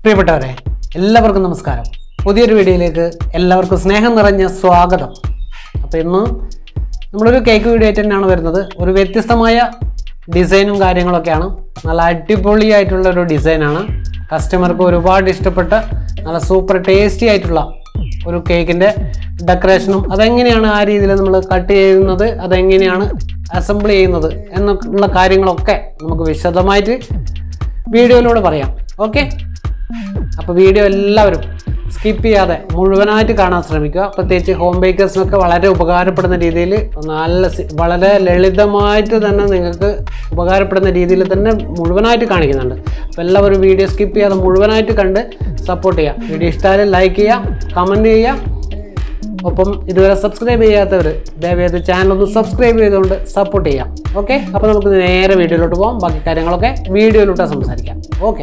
പ്രിയപ്പെട്ടവരെ എല്ലാവർക്കും നമസ്കാരം പുതിയൊരു വീഡിയോയിലേക്ക് എല്ലാവർക്കും സ്നേഹം നിറഞ്ഞ സ്വാഗതം അപ്പോൾ ഇന്ന് നമ്മളൊരു കേക്ക് വീഡിയോ ആയിട്ട് തന്നെയാണ് വരുന്നത് ഒരു വ്യത്യസ്തമായ ഡിസൈനും കാര്യങ്ങളൊക്കെയാണ് നല്ല അടിപൊളിയായിട്ടുള്ള ഒരു ഡിസൈനാണ് കസ്റ്റമർക്ക് ഒരുപാട് ഇഷ്ടപ്പെട്ട നല്ല സൂപ്പർ ടേസ്റ്റി ആയിട്ടുള്ള ഒരു കേക്കിൻ്റെ ഡെക്കറേഷനും അതെങ്ങനെയാണ് ആ രീതിയിൽ നമ്മൾ കട്ട് ചെയ്യുന്നത് അതെങ്ങനെയാണ് അസംബിൾ ചെയ്യുന്നത് എന്നുള്ള കാര്യങ്ങളൊക്കെ നമുക്ക് വിശദമായിട്ട് വീഡിയോയിലൂടെ പറയാം ഓക്കെ അപ്പോൾ വീഡിയോ എല്ലാവരും സ്കിപ്പ് ചെയ്യാതെ മുഴുവനായിട്ട് കാണാൻ ശ്രമിക്കുക പ്രത്യേകിച്ച് ഹോം ബേക്കേഴ്സിനൊക്കെ വളരെ ഉപകാരപ്പെടുന്ന രീതിയിൽ നല്ല സി- വളരെ ലളിതമായിട്ട് തന്നെ നിങ്ങൾക്ക് ഉപകാരപ്പെടുന്ന രീതിയിൽ തന്നെ മുഴുവനായിട്ട് കാണിക്കുന്നുണ്ട് അപ്പോൾ എല്ലാവരും വീഡിയോ സ്കിപ്പ് ചെയ്യാതെ മുഴുവനായിട്ട് കണ്ട് സപ്പോർട്ട് ചെയ്യുക വീഡിയോ ഇഷ്ടമായാലും ലൈക്ക് ചെയ്യുക കമൻറ്റ് ചെയ്യുക ഒപ്പം ഇതുവരെ സബ്സ്ക്രൈബ് ചെയ്യാത്തവർ ദയവേത് ചാനൽ ഒന്ന് സബ്സ്ക്രൈബ് ചെയ്തുകൊണ്ട് സപ്പോർട്ട് ചെയ്യാം ഓക്കെ അപ്പോൾ നമുക്ക് നേരെ വീഡിയോയിലോട്ട് പോകാം ബാക്കി കാര്യങ്ങളൊക്കെ വീഡിയോയിലോട്ട് സംസാരിക്കാം ഓക്കെ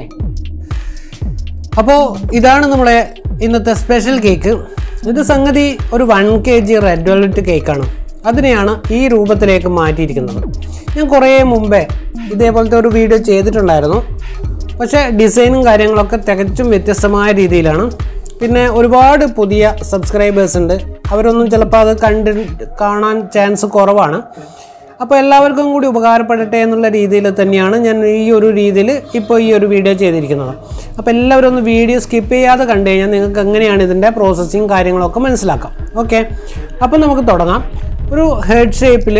അപ്പോൾ ഇതാണ് നമ്മുടെ ഇന്നത്തെ സ്പെഷ്യൽ കേക്ക് ഇത് സംഗതി ഒരു one K G red velvet കേക്കാണ് അതിനെയാണ് ഈ രൂപത്തിലേക്ക് മാറ്റിയിരിക്കുന്നത് ഞാൻ കുറേ മുമ്പേ ഇതേപോലത്തെ ഒരു വീഡിയോ ചെയ്തിട്ടുണ്ടായിരുന്നു പക്ഷേ ഡിസൈനും കാര്യങ്ങളൊക്കെ തികച്ചും വ്യത്യസ്തമായ രീതിയിലാണ് പിന്നെ ഒരുപാട് പുതിയ സബ്സ്ക്രൈബേഴ്സ് ഉണ്ട് അവരൊന്നും ചിലപ്പോൾ അത് കണ്ട് കാണാൻ ചാൻസ് കുറവാണ് അപ്പോൾ എല്ലാവർക്കും കൂടി ഉപകാരപ്പെടട്ടെ എന്നുള്ള രീതിയിൽ തന്നെയാണ് ഞാൻ ഈ ഒരു രീതിയിൽ ഇപ്പോൾ ഈ ഒരു വീഡിയോ ചെയ്തിരിക്കുന്നത് അപ്പോൾ എല്ലാവരും ഒന്ന് വീഡിയോ സ്കിപ്പ് ചെയ്യാതെ കണ്ടു കഴിഞ്ഞാൽ നിങ്ങൾക്ക് എങ്ങനെയാണ് ഇതിൻ്റെ പ്രോസസ്സിങ് കാര്യങ്ങളൊക്കെ മനസ്സിലാക്കാം ഓക്കെ അപ്പോൾ നമുക്ക് തുടങ്ങാം ഒരു ഹെഡ് ഷേപ്പിൽ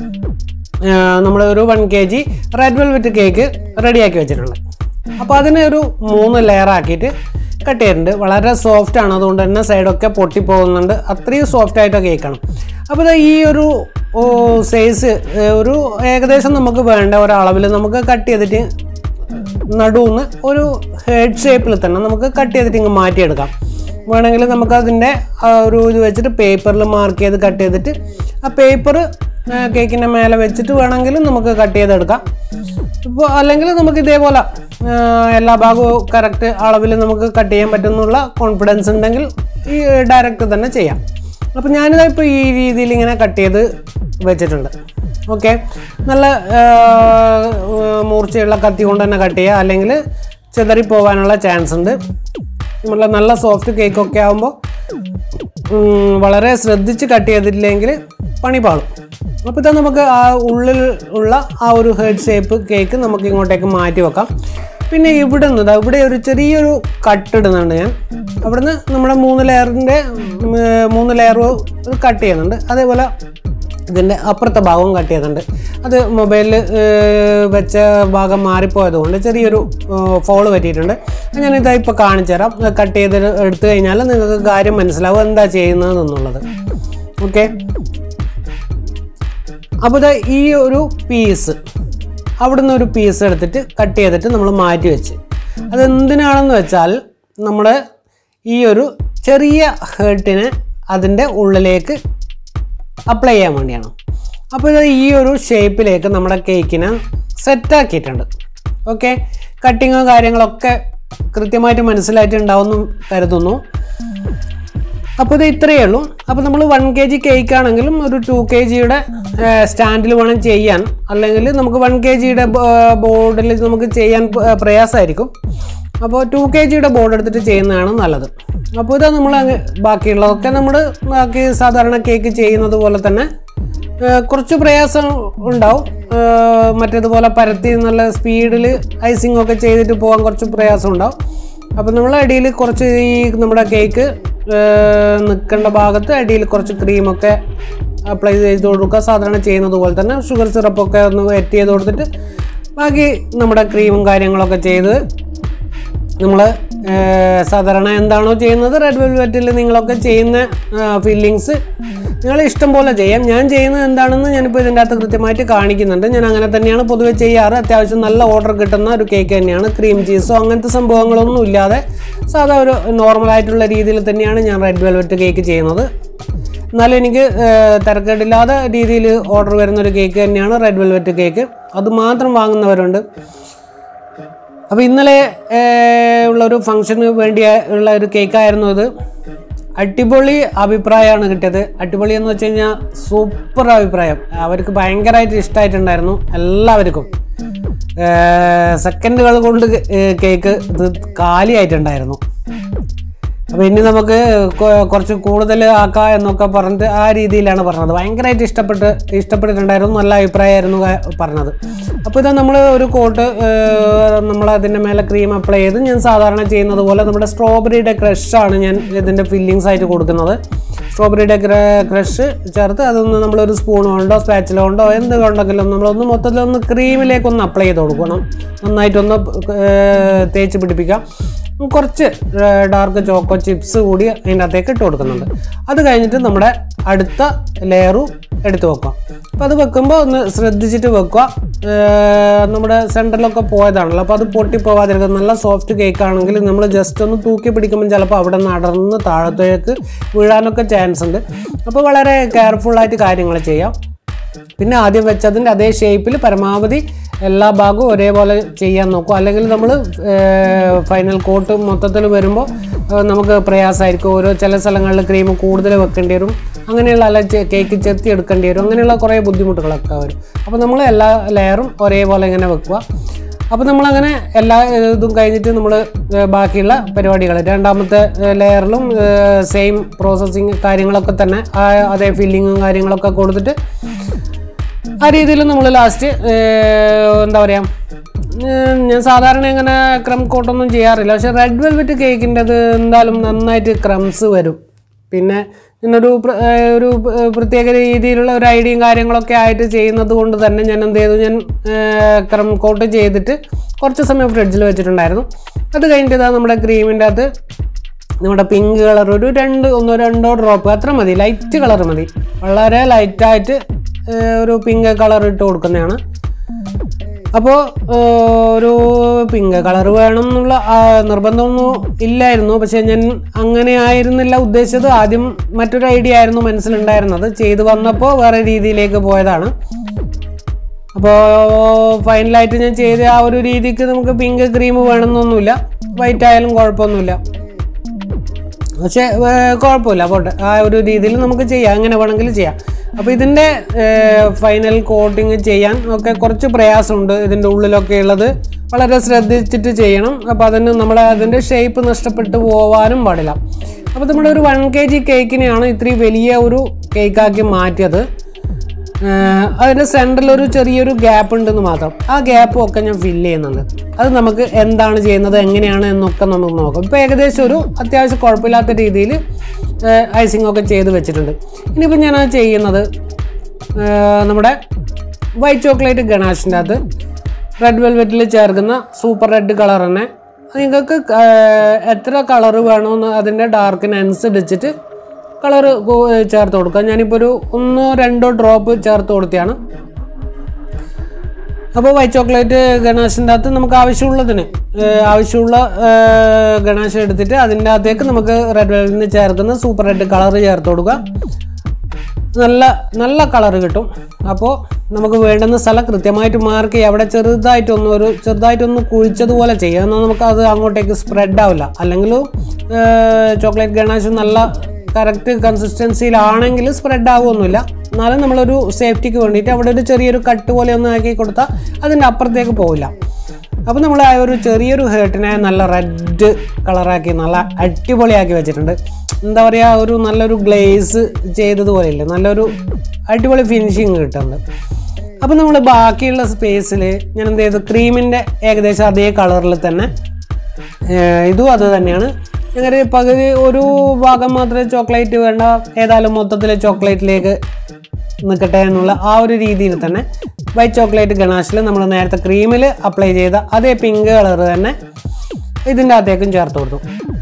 നമ്മൾ ഒരു one K G red velvet cake റെഡിയാക്കി വെച്ചിട്ടുണ്ട് അപ്പോൾ അതിനെ ഒരു മൂന്ന് ലെയർ ആക്കിയിട്ട് കട്ട് ചെയ്തിട്ടുണ്ട് വളരെ സോഫ്റ്റ് ആണ് അതുകൊണ്ട് തന്നെ സൈഡൊക്കെ പൊട്ടിപ്പോകുന്നുണ്ട് അത്രയും സോഫ്റ്റ് ആയിട്ട് കേക്കാണ് അപ്പോൾ ദാ ഈ ഒരു സൈസ് ഒരു ഏകദേശം നമുക്ക് വേണ്ട ഒരളവിൽ നമുക്ക് കട്ട് ചെയ്തിട്ട് നടുവിന്ന് ഒരു ഹെഡ് ഷേപ്പിൽ തന്നെ നമുക്ക് കട്ട് ചെയ്തിട്ട് ഇങ്ങ് മാറ്റിയെടുക്കാം വേണമെങ്കിൽ നമുക്ക് അതിൻ്റെ ആ ഒരു ഇത് വെച്ചിട്ട് പേപ്പറിൽ മാർക്ക് ചെയ്ത് കട്ട് ചെയ്തിട്ട് ആ പേപ്പർ കേക്കിൻ്റെ മേലെ വെച്ചിട്ട് വേണമെങ്കിൽ നമുക്ക് കട്ട് ചെയ്തെടുക്കാം ഇപ്പോൾ അല്ലെങ്കിൽ നമുക്ക് ഇതേപോലെ ആ, എല്ലാ ഭാഗവും കറക്റ്റ് അളവിൽ നമുക്ക് കട്ട് ചെയ്യാൻ പറ്റുന്നുള്ള കോൺഫിഡൻസ് ഉണ്ടെങ്കിൽ ഈ ഡയറക്റ്റ് തന്നെ ചെയ്യാം അപ്പോൾ ഞാനിതാ ഇപ്പോൾ ഈ രീതിയിൽ ഇങ്ങനെ കട്ട് ചെയ്ത് വെച്ചിട്ടുണ്ട് ഓക്കെ നല്ല ആ, മൂർച്ചയുള്ള കത്തി കൊണ്ട് തന്നെ കട്ട് ചെയ്യുക അല്ലെങ്കിൽ ചിതറി പോകാനുള്ള ചാൻസ് ഉണ്ട് നമ്മളെ നല്ല സോഫ്റ്റ് കേക്കൊക്കെ ആകുമ്പോൾ വളരെ ശ്രദ്ധിച്ച് കട്ട് ചെയ്തിട്ടില്ലെങ്കിൽ പണി പാളും അപ്പോൾ ഇത് നമുക്ക് ആ ഉള്ളിൽ ഉള്ള ആ ഒരു ഹെഡ് ഷേപ്പ് കേക്ക് നമുക്ക് ഇങ്ങോട്ടേക്ക് മാറ്റി വെക്കാം പിന്നെ ഇവിടെ നിന്ന് ദാ ഇവിടെ ഒരു ചെറിയൊരു കട്ട് ഇടുന്നുണ്ട് ഞാൻ അവിടുന്ന് നമ്മുടെ മൂന്ന് ലെയറിൻ്റെ മൂന്ന് ലെയർ കട്ട് ചെയ്യുന്നുണ്ട് അതേപോലെ ഇതിൻ്റെ അപ്പുറത്തെ ഭാഗവും കട്ട് ചെയ്യുന്നുണ്ട് അത് മൊബൈലിൽ വെച്ച ഭാഗം മാറിപ്പോയതുകൊണ്ട് ചെറിയൊരു ഫോള് പറ്റിയിട്ടുണ്ട് അത് ഞാനിതാ ഇപ്പോൾ കാണിച്ചു തരാം കട്ട് ചെയ്ത് എടുത്തു കഴിഞ്ഞാൽ നിങ്ങൾക്ക് കാര്യം മനസ്സിലാവും എന്താ ചെയ്യുന്നത് എന്നുള്ളത് ഓക്കെ അപ്പോൾ ദാ ഈ ഒരു പീസ് അവിടുന്ന് ഒരു പീസ് എടുത്തിട്ട് കട്ട് ചെയ്തിട്ട് നമ്മൾ മാറ്റി വെച്ച് അതെന്തിനാണെന്ന് വെച്ചാൽ നമ്മൾ ഈ ഒരു ചെറിയ ഹേർട്ടിനെ അതിൻ്റെ ഉള്ളിലേക്ക് അപ്ലൈ ചെയ്യാൻ വേണ്ടിയാണ് അപ്പോൾ ഇത് ഈ ഒരു ഷേപ്പിലേക്ക് നമ്മുടെ കേക്കിനെ സെറ്റാക്കിയിട്ടുണ്ട് ഓക്കെ കട്ടിങ്ങോ കാര്യങ്ങളൊക്കെ കൃത്യമായിട്ട് മനസ്സിലായിട്ടുണ്ടാവുമെന്ന് കരുതുന്നു അപ്പോൾ ഇത് ഇത്രയേ ഉള്ളൂ അപ്പോൾ നമ്മൾ വൺ കെ ജി കേക്ക് ആണെങ്കിലും ഒരു ടു കെ ജിയുടെ സ്റ്റാൻഡിൽ വേണം ചെയ്യാൻ അല്ലെങ്കിൽ നമുക്ക് വൺ കെ ജിയുടെ ബോർഡിൽ നമുക്ക് ചെയ്യാൻ പ- പ്രയാസമായിരിക്കും അപ്പോൾ ടു കെ ജിയുടെ ബോർഡ് എടുത്തിട്ട് ചെയ്യുന്നതാണ് നല്ലത് അപ്പോൾ ഇത് നമ്മൾ അങ്ങ് ബാക്കിയുള്ളതൊക്കെ നമ്മൾ ബാക്കി സാധാരണ കേക്ക് ചെയ്യുന്നത് പോലെ തന്നെ ആ, കുറച്ച് പ്രയാസം ഉണ്ടാവും ആ, മറ്റേതുപോലെ പരത്തി നല്ല സ്പീഡിൽ ഐസിങ് ഒക്കെ ചെയ്തിട്ട് പോകാൻ കുറച്ച് പ്രയാസം ഉണ്ടാവും അപ്പോൾ നമ്മൾ അടിയിൽ കുറച്ച് ഈ നമ്മുടെ കേക്ക് നിൽക്കേണ്ട ഭാഗത്ത് അടിയിൽ കുറച്ച് ക്രീമൊക്കെ അപ്ലൈ ചെയ്ത് കൊടുക്കുക സാധാരണ ചെയ്യുന്നത് പോലെ തന്നെ ഷുഗർ സിറപ്പൊക്കെ ഒന്ന് വെറ്റ് ചെയ്ത് കൊടുത്തിട്ട് ബാക്കി നമ്മുടെ ക്രീമും കാര്യങ്ങളൊക്കെ ചെയ്ത് നമ്മൾ സാധാരണ എന്താണോ ചെയ്യുന്നത് റെഡ് വെൽവെറ്റിൽ നിങ്ങളൊക്കെ ചെയ്യുന്ന ഫീലിങ്സ് നിങ്ങൾ ഇഷ്ടം പോലെ ചെയ്യാം ഞാൻ ചെയ്യുന്നത് എന്താണെന്ന് ഞാനിപ്പോൾ ഇതിൻ്റെ അകത്ത് കൃത്യമായിട്ട് കാണിക്കുന്നുണ്ട് ഞാൻ അങ്ങനെ തന്നെയാണ് പൊതുവെ ചെയ്യാറ് അത്യാവശ്യം നല്ല ഓർഡർ കിട്ടുന്ന ഒരു കേക്ക് തന്നെയാണ് ക്രീം ചീസോ അങ്ങനത്തെ സംഭവങ്ങളൊന്നും ഇല്ലാതെ സാധാ ഒരു നോർമലായിട്ടുള്ള രീതിയിൽ തന്നെയാണ് ഞാൻ റെഡ് വെൽവെറ്റ് കേക്ക് ചെയ്യുന്നത് എന്നാലും എനിക്ക് ഏഹ്, തിരക്കേടില്ലാത്ത രീതിയിൽ ഓർഡർ വരുന്ന ഒരു കേക്ക് തന്നെയാണ് റെഡ് വെൽവെറ്റ് കേക്ക് അത് മാത്രം വാങ്ങുന്നവരുണ്ട് അപ്പോൾ ഇന്നലെ ഏഹ്, ഉള്ള ഒരു ഫംഗ്ഷന് വേണ്ടി ഉള്ള ഒരു കേക്കായിരുന്നു ഇത് അടിപൊളി അഭിപ്രായമാണ് കിട്ടിയത് അടിപൊളി എന്ന് വെച്ച് കഴിഞ്ഞാൽ സൂപ്പർ അഭിപ്രായം അവർക്ക് ഭയങ്കരമായിട്ട് ഇഷ്ടമായിട്ടുണ്ടായിരുന്നു എല്ലാവർക്കും സെക്കൻഡുകൾ കൊണ്ട് കേക്ക് ഇത് കാലിയായിട്ടുണ്ടായിരുന്നു അപ്പോൾ ഇനി നമുക്ക് കൊ- കുറച്ച് കൂടുതൽ ആക്കാം എന്നൊക്കെ പറഞ്ഞിട്ട് ആ രീതിയിലാണ് പറഞ്ഞത് ഭയങ്കരമായിട്ട് ഇഷ്ടപ്പെട്ട് ഇഷ്ടപ്പെട്ടിട്ടുണ്ടായിരുന്നു നല്ല അഭിപ്രായമായിരുന്നു ക- പറഞ്ഞത് അപ്പോൾ ഇത് നമ്മൾ ഒരു കോട്ട് നമ്മൾ അതിൻ്റെ മേലെ ക്രീം അപ്ലൈ ചെയ്ത് ഞാൻ സാധാരണ ചെയ്യുന്നത് പോലെ നമ്മുടെ സ്ട്രോബെറിയുടെ ക്രഷാണ് ഞാൻ ഇതിൻ്റെ ഫില്ലിങ്സ് ആയിട്ട് കൊടുക്കുന്നത് സ്ട്രോബെറിയുടെ ക്രഷ് ചേർത്ത് അതൊന്ന് നമ്മളൊരു സ്പൂൺ കൊണ്ടോ സ്പാച്ചില കൊണ്ടോ എന്ത് കൊണ്ടെങ്കിലും നമ്മളൊന്ന് മൊത്തത്തിലൊന്ന് ക്രീമിലേക്കൊന്ന് അപ്ലൈ ചെയ്ത് കൊടുക്കണം നന്നായിട്ടൊന്ന് ഏർ, തേച്ച് പിടിപ്പിക്കാം കുറച്ച് ഡാർക്ക് ചോക്കോ ചിപ്സ് കൂടി അതിൻ്റെ അകത്തേക്ക് ഇട്ട് കൊടുക്കുന്നുണ്ട് അത് കഴിഞ്ഞിട്ട് നമ്മുടെ അടുത്ത ലെയറും എടുത്ത് വെക്കുക അപ്പോൾ അത് വെക്കുമ്പോൾ ഒന്ന് ശ്രദ്ധിച്ചിട്ട് വെക്കുക ഏർ നമ്മുടെ സെൻറ്ററിലൊക്കെ പോയതാണല്ലോ അപ്പോൾ അത് പൊട്ടി പോവാതിരിക്കുക നല്ല സോഫ്റ്റ് കേക്ക് ആണെങ്കിൽ നമ്മൾ ജസ്റ്റ് ഒന്ന് തൂക്കി പിടിക്കുമ്പോൾ ചിലപ്പോൾ അവിടെ നിന്ന് അടർന്ന് താഴത്തേക്ക് വീഴാനൊക്കെ ചാൻസ് ഉണ്ട് അപ്പോൾ വളരെ കെയർഫുള്ളായിട്ട് കാര്യങ്ങൾ ചെയ്യാം പിന്നെ ആദ്യം വെച്ചതിൻ്റെ അതേ ഷേപ്പിൽ പരമാവധി എല്ലാ ഭാഗവും ഒരേപോലെ ചെയ്യാൻ നോക്കും അല്ലെങ്കിൽ നമ്മൾ ഫൈനൽ കോട്ട് മൊത്തത്തിൽ വരുമ്പോൾ ഏഹ്, നമുക്ക് പ്രയാസമായിരിക്കും ഓരോ ചില സ്ഥലങ്ങളിൽ ക്രീം കൂടുതൽ വെക്കേണ്ടി വരും അങ്ങനെയുള്ള അല്ല ചെ- കേക്ക് ചെത്തി എടുക്കേണ്ടി വരും അങ്ങനെയുള്ള കുറേ ബുദ്ധിമുട്ടുകളൊക്കെ വരും അപ്പോൾ നമ്മൾ എല്ലാ ലെയറും ഒരേപോലെ ഇങ്ങനെ വെക്കുക അപ്പോൾ നമ്മളങ്ങനെ എല്ലാ ഇതും കഴിഞ്ഞിട്ട് നമ്മൾ ബാക്കിയുള്ള പരിപാടികൾ രണ്ടാമത്തെ ലെയറിലും സെയിം പ്രോസസ്സിങ് കാര്യങ്ങളൊക്കെ തന്നെ ആ അതേ ഫില്ലിങ്ങും കാര്യങ്ങളൊക്കെ കൊടുത്തിട്ട് ആ രീതിയിൽ നമ്മൾ ലാസ്റ്റ് എന്താ പറയുക ഞാൻ സാധാരണ ഇങ്ങനെ ക്രം കോട്ടൊന്നും ചെയ്യാറില്ല പക്ഷെ റെഡ് വെൽവെറ്റ് കേക്കിൻ്റെ അത് എന്തായാലും നന്നായിട്ട് ക്രംസ് വരും പിന്നെ ഇന്നൊരു പ്ര- ഏർ ഒരു പ- പ്രത്യേക രീതിയിലുള്ള ഒരു ഐഡിയയും കാര്യങ്ങളൊക്കെ ആയിട്ട് ചെയ്യുന്നത് കൊണ്ട് തന്നെ ഞാൻ എന്ത് ചെയ്തു ഞാൻ ക്രം കോട്ട് ചെയ്തിട്ട് കുറച്ച് സമയം ഫ്രിഡ്ജിൽ വെച്ചിട്ടുണ്ടായിരുന്നു അത് കഴിഞ്ഞിട്ട് ഇതാ നമ്മുടെ ക്രീമിൻ്റെ അകത്ത് നമ്മുടെ പിങ്ക് കളർ ഒരു രണ്ട് ഒന്നോ രണ്ടോ ഡ്രോപ്പ് അത്ര മതി ലൈറ്റ് കളർ മതി വളരെ ലൈറ്റായിട്ട് ഒരു പിങ്ക് കളർ ഇട്ട് കൊടുക്കുന്നതാണ് അപ്പോൾ ഒരു പിങ്ക് കളർ വേണം എന്നുള്ള ആ, നിർബന്ധമൊന്നും ഇല്ലായിരുന്നു പക്ഷേ ഞാൻ അങ്ങനെ ആയിരുന്നില്ല ഉദ്ദേശിച്ചത് ആദ്യം മറ്റൊരു ഐഡിയ ആയിരുന്നു മനസ്സിലുണ്ടായിരുന്നത് ചെയ്തു വന്നപ്പോൾ വേറെ രീതിയിലേക്ക് പോയതാണ് അപ്പോൾ ഫൈനലായിട്ട് ഞാൻ ചെയ്ത ആ ഒരു രീതിക്ക് നമുക്ക് പിങ്ക് ക്രീം വേണമെന്നൊന്നുമില്ല വൈറ്റ് ആയാലും കുഴപ്പമൊന്നുമില്ല പക്ഷേ ഏർ, കുഴപ്പമില്ല പോട്ടെ ആ ഒരു രീതിയിൽ നമുക്ക് ചെയ്യാം എങ്ങനെ വേണമെങ്കിൽ ചെയ്യാം അപ്പോൾ ഇതിൻ്റെ ഫൈനൽ കോട്ടിങ് ചെയ്യാൻ ഒക്കെ കുറച്ച് പ്രയാസമുണ്ട് ഇതിൻ്റെ ഉള്ളിലൊക്കെ ഉള്ളത് വളരെ ശ്രദ്ധിച്ചിട്ട് ചെയ്യണം അപ്പോൾ അതിന് നമ്മളെ അതിൻ്റെ ഷേപ്പ് നഷ്ടപ്പെട്ടു പോവാനും പാടില്ല അപ്പോൾ നമ്മുടെ ഒരു വൺ കെ ജി കേക്കിനെയാണ് ഇത്രയും വലിയ ഒരു കേക്കാക്കി മാറ്റിയത് ഏഹ് അതിൻ്റെ സെൻറ്ററിൽ ഒരു ചെറിയൊരു ഗ്യാപ്പ് ഉണ്ടെന്ന് മാത്രം ആ ഗ്യാപ്പും ഒക്കെ ഞാൻ ഫില്ല് ചെയ്യുന്നുണ്ട് അത് നമുക്ക് എന്താണ് ചെയ്യുന്നത് എങ്ങനെയാണ് എന്നൊക്കെ നമുക്ക് നോക്കാം ഇപ്പോൾ ഏകദേശം ഒരു അത്യാവശ്യം കുഴപ്പമില്ലാത്ത രീതിയിൽ ഐസിങ് ഒക്കെ ചെയ്ത് വെച്ചിട്ടുണ്ട് ഇനിയിപ്പോൾ ഞാൻ അത് ചെയ്യുന്നത് ഏഹ് നമ്മുടെ വൈറ്റ് ചോക്ലേറ്റ് ഗണാഷിൻ്റെ അകത്ത് റെഡ് വെൽവെറ്റിൽ ചേർക്കുന്ന സൂപ്പർ റെഡ് കളർ തന്നെ അത് നിങ്ങൾക്ക് ഏഹ് എത്ര കളറ് വേണമെന്ന് അതിൻ്റെ ഡാർക്കിനനുസരിച്ചിട്ട് കളർ ചേർത്ത് കൊടുക്കുക ഞാനിപ്പോൾ ഒരു ഒന്നോ രണ്ടോ ഡ്രോപ്പ് ചേർത്ത് കൊടുത്തതാണ് അപ്പോൾ വൈറ്റ് ചോക്ലേറ്റ് ഗണാഷിൻ്റെ അകത്ത് നമുക്ക് ആവശ്യമുള്ളതിന് ഏഹ് ആവശ്യമുള്ള ഏഹ് ഗണാഷ് എടുത്തിട്ട് അതിൻ്റെ അകത്തേക്ക് നമുക്ക് റെഡ് വെൽവെറ്റിന് ചേർക്കുന്ന സൂപ്പർ റെഡ് കളർ ചേർത്ത് കൊടുക്കുക നല്ല നല്ല കളർ കിട്ടും അപ്പോൾ നമുക്ക് വേണ്ടുന്ന സ്ഥലം കൃത്യമായിട്ട് മാർക്ക് ചെയ്യുക അവിടെ ചെറുതായിട്ടൊന്ന് ഒരു ചെറുതായിട്ടൊന്ന് കുഴിച്ചതുപോലെ ചെയ്യുക എന്നാൽ നമുക്ക് അത് അങ്ങോട്ടേക്ക് സ്പ്രെഡ് ആവില്ല അല്ലെങ്കിൽ ചോക്ലേറ്റ് ഗണാഷ് നല്ല കറക്റ്റ് കൺസിസ്റ്റൻസിയിലാണെങ്കിൽ സ്പ്രെഡ് ആവുമൊന്നുമില്ല എന്നാലും നമ്മളൊരു സേഫ്റ്റിക്ക് വേണ്ടിയിട്ട് അവിടെ ഒരു ചെറിയൊരു കട്ട് പോലെ ഒന്ന് ആക്കി കൊടുത്താൽ അതിൻ്റെ അപ്പുറത്തേക്ക് പോവില്ല അപ്പോൾ നമ്മൾ ആ ഒരു ചെറിയൊരു ഹേർട്ടിനെ നല്ല റെഡ് കളറാക്കി നല്ല അടിപൊളിയാക്കി വെച്ചിട്ടുണ്ട് എന്താ പറയുക ഒരു നല്ലൊരു ഗ്ലേസ് ചെയ്തതുപോലെ ഇല്ല നല്ലൊരു അടിപൊളി ഫിനിഷിങ് കിട്ടുന്നുണ്ട് അപ്പോൾ നമ്മൾ ബാക്കിയുള്ള സ്പേസിൽ ഞാൻ എന്ത് ചെയ്തു ക്രീമിൻ്റെ ഏകദേശം അതേ കളറിൽ തന്നെ ഏഹ് ഇതും അത് തന്നെയാണ് അങ്ങനെ പകുതി ഒരു ഭാഗം മാത്രമേ ചോക്ലേറ്റ് വേണ്ട ഏതായാലും മൊത്തത്തിൽ ചോക്ലേറ്റിലേക്ക് നിൽക്കട്ടെ എന്നുള്ള ആ ഒരു രീതിയിൽ തന്നെ വൈറ്റ് ചോക്ലേറ്റ് ഗണാഷിൽ നമ്മൾ നേരത്തെ ക്രീമിൽ അപ്ലൈ ചെയ്ത അതേ പിങ്ക് കളർ തന്നെ ഇതിൻ്റെ അകത്തേക്കും ചേർത്ത് കൊടുത്തു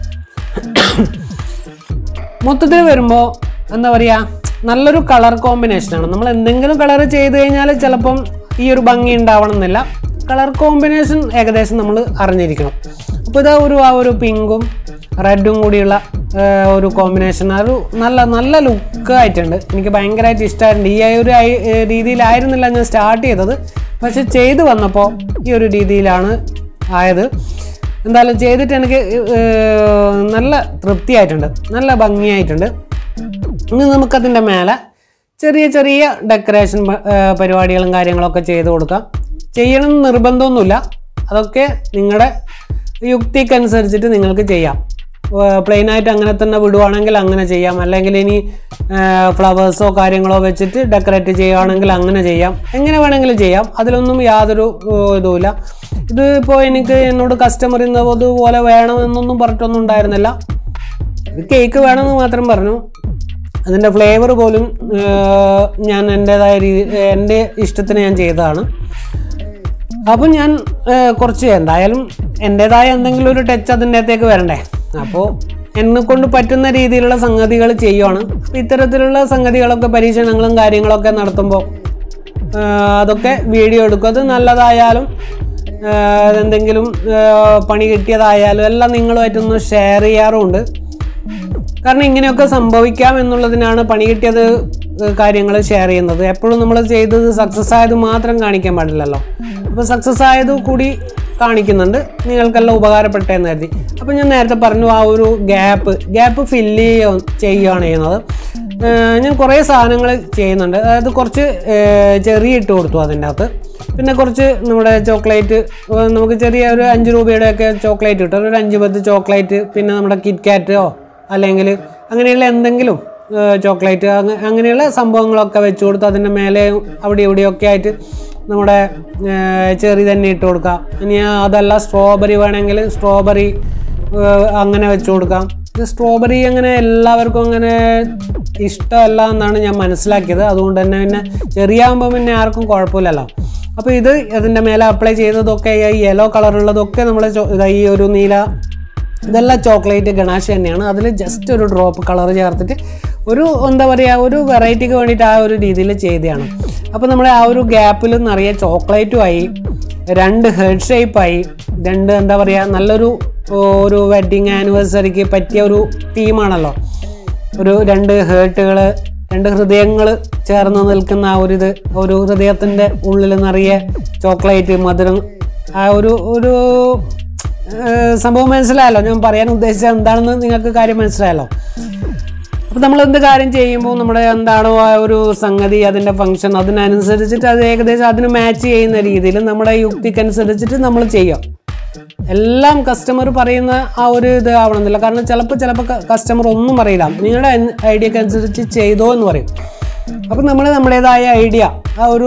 മൊത്തത്തിൽ വരുമ്പോൾ എന്താ പറയുക നല്ലൊരു കളർ കോമ്പിനേഷനാണ് നമ്മൾ എന്തെങ്കിലും കളർ ചെയ്ത് കഴിഞ്ഞാൽ ചിലപ്പം ഈ ഒരു ഭംഗി ഉണ്ടാവണം എന്നില്ല കളർ കോമ്പിനേഷൻ ഏകദേശം നമ്മൾ അറിഞ്ഞിരിക്കണം അപ്പോൾ ഇതാ ഒരു ആ ഒരു പിങ്കും റെഡും കൂടിയുള്ള ആ, ഒരു കോമ്പിനേഷൻ ആ ഒരു നല്ല നല്ല ലുക്ക് ആയിട്ടുണ്ട് എനിക്ക് ഭയങ്കരമായിട്ട് ഇഷ്ടമായിട്ടുണ്ട് ഈ ഒരു ഐ- ഏ, രീതിയിലായിരുന്നില്ല ഞാൻ സ്റ്റാർട്ട് ചെയ്തത് പക്ഷെ ചെയ്ത് വന്നപ്പോൾ ഈ ഒരു രീതിയിലാണ് ആയത് എന്തായാലും ചെയ്തിട്ട് എനിക്ക് ഏർ, നല്ല തൃപ്തിയായിട്ടുണ്ട് നല്ല ഭംഗിയായിട്ടുണ്ട് ഇനി നമുക്കതിൻ്റെ മേലെ ചെറിയ ചെറിയ ഡെക്കറേഷൻ പരിപാടികളും കാര്യങ്ങളൊക്കെ ചെയ്ത് കൊടുക്കാം ചെയ്യണം എന്ന് നിർബന്ധമൊന്നുമില്ല അതൊക്കെ നിങ്ങളുടെ യുക്തിക്കനുസരിച്ചിട്ട് നിങ്ങൾക്ക് ചെയ്യാം പ്ലെയിൻ ആയിട്ട് അങ്ങനെ തന്നെ വിടുവാണെങ്കിൽ അങ്ങനെ ചെയ്യാം അല്ലെങ്കിൽ ഇനി ഫ്ലവേഴ്സോ കാര്യങ്ങളോ വെച്ചിട്ട് ഡെക്കറേറ്റ് ചെയ്യുകയാണെങ്കിൽ അങ്ങനെ ചെയ്യാം എങ്ങനെ വേണമെങ്കിലും ചെയ്യാം അതിലൊന്നും യാതൊരു ഏഹ്, ഇതുമില്ല ഇത് ഇപ്പോൾ എനിക്ക് എന്നോട് കസ്റ്റമർ ഇന്ന് അതുപോലെ വേണമെന്നൊന്നും പറഞ്ഞിട്ടൊന്നും ഉണ്ടായിരുന്നില്ല ഇത് കേക്ക് വേണമെന്ന് മാത്രം പറഞ്ഞു അതിൻ്റെ ഫ്ലേവർ പോലും ഏഹ്, ഞാൻ എൻ്റെതായ രീതി എൻ്റെ ഇഷ്ടത്തിന് ഞാൻ ചെയ്തതാണ് അപ്പം ഞാൻ ഏഹ്, കുറച്ച് എന്തായാലും എൻ്റെതായ എന്തെങ്കിലും ഒരു ടച്ച് അതിൻ്റെ അകത്തേക്ക് വരണ്ടേ അപ്പോൾ എന്നെ കൊണ്ട് പറ്റുന്ന രീതിയിലുള്ള സംഗതികൾ ചെയ്യുവാണ് അപ്പോൾ ഇത്തരത്തിലുള്ള സംഗതികളൊക്കെ പരീക്ഷണങ്ങളും കാര്യങ്ങളൊക്കെ നടത്തുമ്പോൾ ഏഹ്, അതൊക്കെ വീഡിയോ എടുക്കും അത് നല്ലതായാലും ഏഹ്, എന്തെങ്കിലും ഏഹ്, പണി കിട്ടിയതായാലും എല്ലാം നിങ്ങളുമായിട്ടൊന്ന് ഷെയർ ചെയ്യാറുമുണ്ട് കാരണം ഇങ്ങനെയൊക്കെ സംഭവിക്കാം എന്നുള്ളതിനാണ് പണി കിട്ടിയത് കാര്യങ്ങൾ ഷെയർ ചെയ്യുന്നത് എപ്പോഴും നമ്മൾ ചെയ്തത് സക്സസ് ആയത് മാത്രം കാണിക്കാൻ പാടില്ലല്ലോ അപ്പോൾ സക്സസ് ആയത് കൂടി കാണിക്കുന്നുണ്ട് നിങ്ങൾക്കെല്ലാം ഉപകാരപ്പെട്ടെന്ന് കരുതി അപ്പോൾ ഞാൻ നേരത്തെ പറഞ്ഞു ആ ഒരു ഗ്യാപ്പ് ഗ്യാപ്പ് ഫില്ല് ചെയ്യുക ചെയ്യുകയാണ് ചെയ്യുന്നത് ഏഹ് ഞാൻ കുറേ സാധനങ്ങൾ ചെയ്യുന്നുണ്ട് അതായത് കുറച്ച് ഏഹ് ചെറിയ ഇട്ട് കൊടുത്തു അതിൻ്റെ അകത്ത് പിന്നെ കുറച്ച് നമ്മുടെ ചോക്ലേറ്റ് ഏഹ് നമുക്ക് ചെറിയ ഒരു അഞ്ച് രൂപയുടെ ഒക്കെ ചോക്ലേറ്റ് കിട്ടും ഒരു അഞ്ച് പത്ത് ചോക്ലേറ്റ് പിന്നെ നമ്മുടെ കിറ്റ് കാറ്റോ അല്ലെങ്കിൽ അങ്ങനെയുള്ള എന്തെങ്കിലും ചോക്ലേറ്റ് അങ്ങനെയുള്ള സംഭവങ്ങളൊക്കെ വെച്ച് കൊടുത്ത് അതിൻ്റെ മേലെ അവിടെ ഇവിടെയൊക്കെ ആയിട്ട് നമ്മുടെ ചെറി തന്നെ ഇട്ട് കൊടുക്കാം ഇനി അതല്ല സ്ട്രോബെറി വേണമെങ്കിൽ സ്ട്രോബെറി അങ്ങനെ വെച്ച് കൊടുക്കാം ഇത് സ്ട്രോബെറി അങ്ങനെ എല്ലാവർക്കും അങ്ങനെ ഇഷ്ടമല്ല എന്നാണ് ഞാൻ മനസ്സിലാക്കിയത് അതുകൊണ്ട് തന്നെ പിന്നെ ചെറിയാകുമ്പോൾ പിന്നെ ആർക്കും കുഴപ്പമില്ലല്ലോ അപ്പോൾ ഇത് അതിൻ്റെ മേലെ അപ്ലൈ ചെയ്തതൊക്കെ ഈ യെല്ലോ കളറുള്ളതൊക്കെ നമ്മൾ ഈ ഒരു നീല ഇതെല്ലാം ചോക്ലേറ്റ് ഗണാഷ് തന്നെയാണ് അതിൽ ജസ്റ്റ് ഒരു ഡ്രോപ്പ് കളർ ചേർത്തിട്ട് ഒരു എന്താ പറയുക ഒരു വെറൈറ്റിക്ക് വേണ്ടിയിട്ട് ആ ഒരു രീതിയിൽ ചെയ്തതാണ് അപ്പോൾ നമ്മൾ ആ ഒരു ഗ്യാപ്പിൽ നിറയെ ചോക്ലേറ്റും ആയി രണ്ട് ഹെഡ് ഷേപ്പായി രണ്ട് എന്താ പറയുക നല്ലൊരു ഒരു വെഡ്ഡിങ് ആനിവേഴ്സറിക്ക് പറ്റിയ ഒരു തീമാണല്ലോ ഒരു രണ്ട് ഹേർട്ടുകൾ രണ്ട് ഹൃദയങ്ങൾ ചേർന്ന് നിൽക്കുന്ന ആ ഒരു ഇത് ഒരു ഹൃദയത്തിൻ്റെ ഉള്ളിൽ നിറയെ ചോക്ലേറ്റ് മധുരം ആ ഒരു ഒരു ഏഹ് സംഭവം മനസ്സിലായല്ലോ ഞാൻ പറയാൻ ഉദ്ദേശിച്ചത് എന്താണെന്ന് നിങ്ങൾക്ക് കാര്യം മനസ്സിലായല്ലോ അപ്പോൾ നമ്മൾ എന്ത് കാര്യം ചെയ്യുമ്പോൾ നമ്മുടെ എന്താണോ ആ ഒരു സംഗതി അതിൻ്റെ ഫങ്ഷൻ അതിനനുസരിച്ചിട്ട് അത് ഏകദേശം അതിന് മാച്ച് ചെയ്യുന്ന രീതിയിൽ നമ്മുടെ യുക്തിക്കനുസരിച്ചിട്ട് നമ്മൾ ചെയ്യാം എല്ലാം കസ്റ്റമർ പറയുന്ന ആ ഒരു ഇത് ആവണമെന്നില്ല കാരണം ചിലപ്പോൾ ചിലപ്പോൾ കസ്റ്റമർ ഒന്നും പറയില്ല നിങ്ങളുടെ ഐഡിയക്ക് അനുസരിച്ച് ചെയ്തോ എന്ന് പറയും അപ്പം നമ്മൾ നമ്മുടേതായ ഐഡിയ ആ ഒരു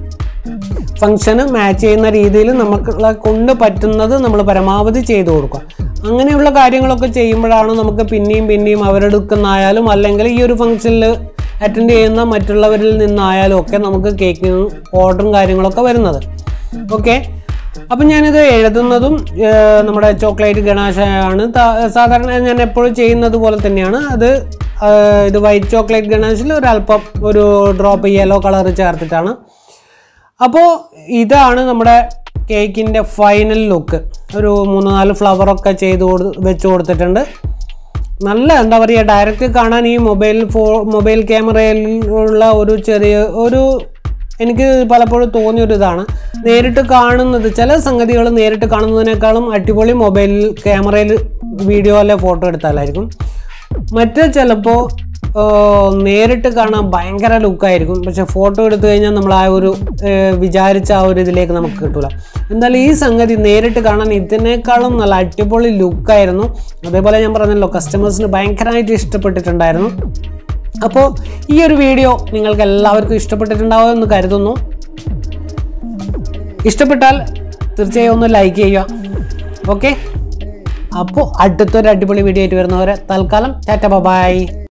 ഫങ്ഷന് മാച്ച് ചെയ്യുന്ന രീതിയിൽ നമുക്കുള്ള കൊണ്ട് പറ്റുന്നത് നമ്മൾ പരമാവധി ചെയ്തു കൊടുക്കുക അങ്ങനെയുള്ള കാര്യങ്ങളൊക്കെ ചെയ്യുമ്പോഴാണ് നമുക്ക് പിന്നെയും പിന്നെയും അവരെടുക്കുന്നായാലും അല്ലെങ്കിൽ ഈ ഒരു ഫംഗ്ഷനിൽ അറ്റൻഡ് ചെയ്യുന്ന മറ്റുള്ളവരിൽ നിന്നായാലും ഒക്കെ നമുക്ക് കേക്കിന് ഓർഡറും കാര്യങ്ങളൊക്കെ വരുന്നത് ഓക്കെ അപ്പം ഞാനിത് എഴുതുന്നതും ഏർ, നമ്മുടെ ചോക്ലേറ്റ് ഗണാശയാണ് ത- സാധാരണ ഞാൻ എപ്പോഴും ചെയ്യുന്നത് പോലെ തന്നെയാണ് അത് ഏർ, ഇത് വൈറ്റ് ചോക്ലേറ്റ് ഗണാശിൽ ഒരല്പം ഒരു ഡ്രോപ്പ് യെല്ലോ കളർ ചേർത്തിട്ടാണ് അപ്പോൾ ഇതാണ് നമ്മുടെ കേക്കിൻ്റെ ഫൈനൽ ലുക്ക് ഒരു മൂന്ന് നാല് ഫ്ലവറൊക്കെ ചെയ്ത് കൊടു വെച്ച് കൊടുത്തിട്ടുണ്ട് നല്ല എന്താ പറയുക ഡയറക്റ്റ് കാണാൻ ഈ മൊബൈൽ ഫോ മൊബൈൽ ക്യാമറയിൽ ഉള്ള ഒരു ചെറിയ ഒരു എനിക്ക് പലപ്പോഴും തോന്നിയൊരു ഇതാണ് നേരിട്ട് കാണുന്നത് ചില സംഗതികൾ നേരിട്ട് കാണുന്നതിനേക്കാളും അടിപൊളി മൊബൈൽ ക്യാമറയിൽ വീഡിയോ അല്ലെ ഫോട്ടോ എടുത്താലായിരിക്കും മറ്റേ ചിലപ്പോൾ നേരിട്ട് കാണാൻ ഭയങ്കര ലുക്കായിരിക്കും പക്ഷെ ഫോട്ടോ എടുത്തു കഴിഞ്ഞാൽ നമ്മൾ ആ ഒരു ഏർ, വിചാരിച്ച ആ ഒരു ഇതിലേക്ക് നമുക്ക് കിട്ടൂല എന്തായാലും ഈ സംഗതി നേരിട്ട് കാണാൻ ഇതിനേക്കാളും നല്ല അടിപൊളി ലുക്കായിരുന്നു അതേപോലെ ഞാൻ പറഞ്ഞല്ലോ കസ്റ്റമേഴ്സിന് ഭയങ്കരമായിട്ട് ഇഷ്ടപ്പെട്ടിട്ടുണ്ടായിരുന്നു അപ്പോൾ ഈ ഒരു വീഡിയോ നിങ്ങൾക്ക് എല്ലാവർക്കും ഇഷ്ടപ്പെട്ടിട്ടുണ്ടാവും എന്ന് കരുതുന്നു ഇഷ്ടപ്പെട്ടാൽ തീർച്ചയായും ഒന്ന് ലൈക്ക് ചെയ്യുക ഓക്കെ അപ്പോൾ അടുത്തൊരു അടിപൊളി വീഡിയോ ആയിട്ട് വരുന്നവരെ തൽക്കാലം ടാറ്റ ബൈ